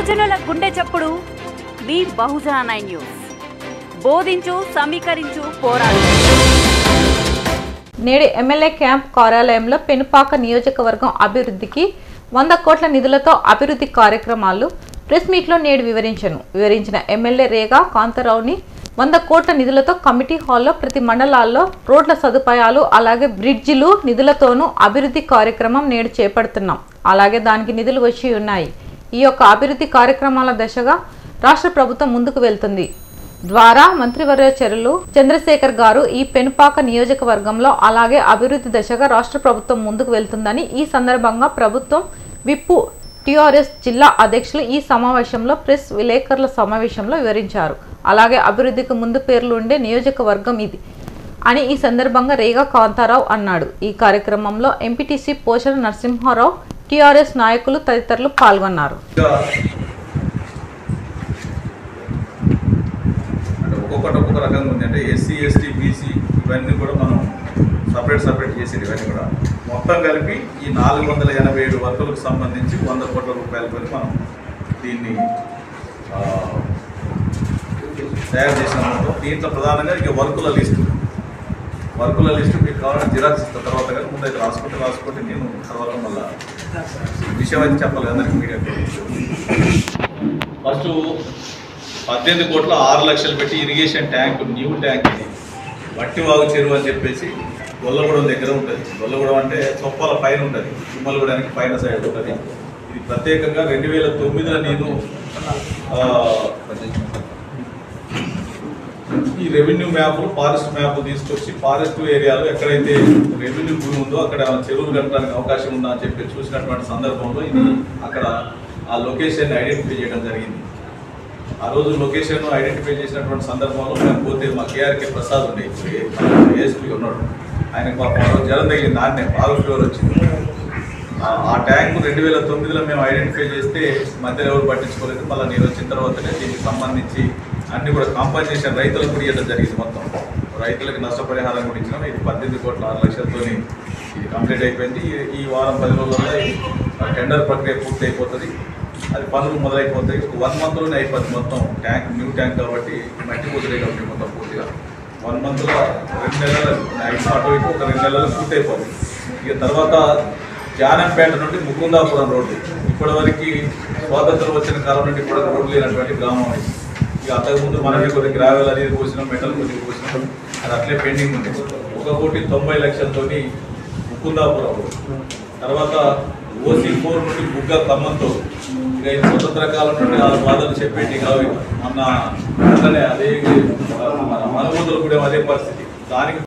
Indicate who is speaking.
Speaker 1: బహుజనుల గుండె చప్పుడు మీ బహుజన నైన్ న్యూస్ బోధించు సమీకరించు పోరాడు
Speaker 2: నేడు ఎమ్మెల్యే క్యాంప్ కార్యాలయంలో పెనుపాక నియోజకవర్గం అభివృద్ధికి వంద కోట్ల నిధులతో అభివృద్ధి కార్యక్రమాలు ప్రెస్ మీట్లో నేడు వివరించను వివరించిన ఎమ్మెల్యే రేగా కాంతారావుని వంద కోట్ల నిధులతో కమిటీ హాల్లో ప్రతి మండలాల్లో రోడ్ల సదుపాయాలు అలాగే బ్రిడ్జిలు నిధులతోనూ అభివృద్ధి కార్యక్రమం నేడు చేపడుతున్నాం అలాగే దానికి నిధులు వచ్చి ఉన్నాయి ఈ యొక్క అభివృద్ధి కార్యక్రమాల దశగా రాష్ట్ర ప్రభుత్వం ముందుకు వెళ్తుంది ద్వారా మంత్రివర్య చర్యలు చంద్రశేఖర్ గారు ఈ పెనుపాక నియోజకవర్గంలో అలాగే అభివృద్ధి దశగా రాష్ట్ర ప్రభుత్వం ముందుకు వెళ్తుందని ఈ సందర్భంగా ప్రభుత్వం విప్పు టిఆర్ఎస్ జిల్లా అధ్యక్షులు ఈ సమావేశంలో ప్రెస్ విలేకరుల సమావేశంలో వివరించారు అలాగే అభివృద్ధికి ముందు పేర్లు ఉండే నియోజకవర్గం ఇది అని ఈ సందర్భంగా రేగా కాంతారావు అన్నాడు ఈ కార్యక్రమంలో ఎంపీటీసీ పోషణ నరసింహారావు టిఆర్ఎస్ నాయకులు తదితరులు పాల్గొన్నారు
Speaker 3: ఇంకా అంటే ఒక్కొక్కటి ఒక్కొక్క రకంగా ఉంది అంటే ఎస్సీ ఎస్టీ బీసీ ఇవన్నీ కూడా మనం సపరేట్ సపరేట్ చేసేది ఇవన్నీ కూడా మొత్తం కలిపి ఈ నాలుగు వందల ఎనభై ఏడు వర్కులకు సంబంధించి వంద కోట్ల రూపాయలతో మనం దీన్ని ఆ, తయారు చేసిన మొత్తం దీంట్లో ప్రధానంగా ఇక వర్కుల లిస్టు వర్కుల లిస్టు మీకు కావాలంటే జిరాక్స్ ఇస్తాను తర్వాత కానీ ముందు అయితే రాసుకుంటే రాసుకుంటే నేను తర్వాత మళ్ళీ విషయం అయితే చెప్పాలి అందరికి మీడియా ఫస్ట్ పద్దెనిమిది కోట్ల ఆరు లక్షలు పెట్టి ఇరిగేషన్ ట్యాంక్ న్యూ ట్యాంక్ ఇది మట్టి వాగు చెరువు అని చెప్పేసి గొల్లగూడెం దగ్గర ఉంటుంది గొల్లగూడెం అంటే చొప్పాల పైన ఉంటుంది తుమ్మలగూడానికి పైన సైడ్ ఉంటుంది ఇది ప్రత్యేకంగా రెండు వేల తొమ్మిదిలో నేను ఆ, ఈ రెవెన్యూ మ్యాప్ ఫారెస్ట్ మ్యాప్ తీసుకొచ్చి ఫారెస్ట్ ఏరియాలో ఎక్కడైతే రెవెన్యూ భూమి ఉందో అక్కడ చెరువులు కట్టడానికి అవకాశం ఉందా అని చెప్పి చూసినటువంటి సందర్భంలో ఇది అక్కడ ఆ లొకేషన్ ఐడెంటిఫై చేయడం జరిగింది ఆ రోజు లొకేషన్ ఐడెంటిఫై చేసినటువంటి సందర్భంలో మేము పోతే మా కేఆర్కే ప్రసాద్ ఉండే ఏఎస్పీ ఉన్నాడు ఆయనకు పాపం ఆ రోజు జ్వరం తగిలింది నాన్నే బాగా ఫీవర్ వచ్చింది ఆ- ఆ ట్యాంక్ రెండు వేల తొమ్మిదిలో మేము ఐడెంటిఫై చేస్తే మధ్యలో ఎవరు పట్టించుకోలేదు మళ్ళీ నేను వచ్చిన తర్వాతనే దీనికి సంబంధించి అన్ని కూడా కాంపన్సేషన్ రైతులకు కూడా ఇవ్వడం జరిగింది మొత్తం రైతులకు నష్టపరిహారం కూడా ఇచ్చినాం ఇది పద్దెనిమిది కోట్ల ఆరు లక్షలతో ఇది కంప్లీట్ అయిపోయింది ఈ- ఈ వారం పది రోజుల్లో ఈ టెండర్ ప్రక్రియ పూర్తి అయిపోతుంది అది పనులు మొదలైపోతాయి వన్ మంత్లోనే అయిపోతుంది మొత్తం ట్యాంక్ న్యూ ట్యాంక్ కాబట్టి మట్టి పూర్తి కాబట్టి మొత్తం పూర్తిగా వన్ మంత్లో రెండు నెలలు ఐదు అటు ఇటు ఒక రెండు నెలలు పూర్తి అయిపోతుంది ఇక తర్వాత జానంపేట నుండి ముకుందాపురం రోడ్డు ఇప్పటివరకు స్వాతంత్రం వచ్చిన కాలం నుండి ఇప్పుడు రోడ్డు లేనటువంటి గ్రామం ఇది ఇక అంతకుముందు మనమే కొద్దిగా గ్రావెల్ అనేది పోసినాం మెటల్ కొద్దిగా పోసినాం అది అట్లే పెండింగ్ ఉంది ఒక కోటి తొంభై లక్షలతోని ముకుందాపురం రోడ్డు తర్వాత ఓసీ ఫోర్ నుండి బుగ్గ ఖమ్మంతో ఇక ఇది స్వతంత్ర కాలం నుండి ఆ బాధలు చెప్పేటి కావు మొన్న అట్లనే అదే మన మనబోతులు కూడా అదే పరిస్థితి దానికి